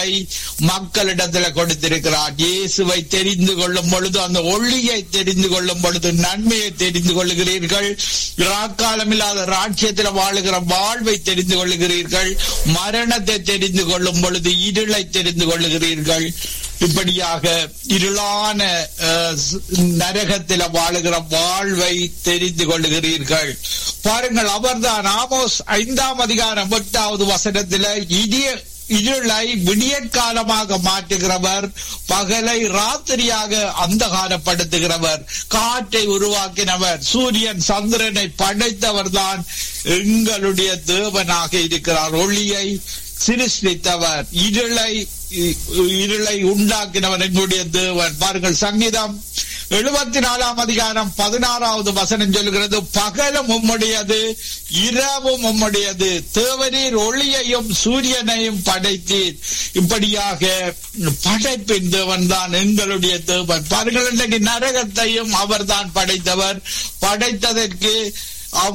மக்களிடத்துல கொடுத்திருக்கிறார் இயேசுவை தெரிந்து கொள்ளும் பொழுது அந்த ஒளியை தெரிந்து கொள்ளும் பொழுது நன்மையை தெரிந்து கொள்ளுகிறீர்கள் ராக்காலம் இல்லாத ராட்சியத்தில் வாழுகிற வாழ்வை தெரிந்து கொள்ளுகிறீர்கள் மரணத்தை தெரிந்து கொள்ளும் பொழுது இருளை தெரிந்து கொள்ளுகிறீர்கள் இப்படியாக இருளான அஹ், நரகத்தில வாழுகிற வாழ்வை தெரிந்து கொள்ளுகிறீர்கள் பாருங்கள் அவர்தான் ஆமோஸ் ஐந்தாம் அதிகாரம் எட்டாவது வசனத்தில இடிய இருளை விடியற்காலமாக மாற்றுகிறவர் பகலை ராத்திரியாக அந்தகாரப்படுத்துகிறவர் காற்றை உருவாக்கினவர் சூரியன் சந்திரனை படைத்தவர் தான் எங்களுடைய தேவனாக இருக்கிறார் ஒளியை சிருஷ்டித்தவர் இருளை இருளை உண்டாக்கினவர் எங்களுடைய தேவன் பாருங்கள் சங்கீதம் எழுபத்தி நாலாம் அதிகாரம் பதினாறாவது வசனம் சொல்கிறது பகலும் உம்முடையது இரவும் உம்முடையது தேவரீர் ஒளியையும் சூரியனையும் படைத்தீர் இப்படியாக படைப்பின் தேவன் தான் எங்களுடைய தேவன் பாருங்கள் இன்றைக்கு நரகத்தையும் அவர்தான் படைத்தவர் படைத்ததற்கு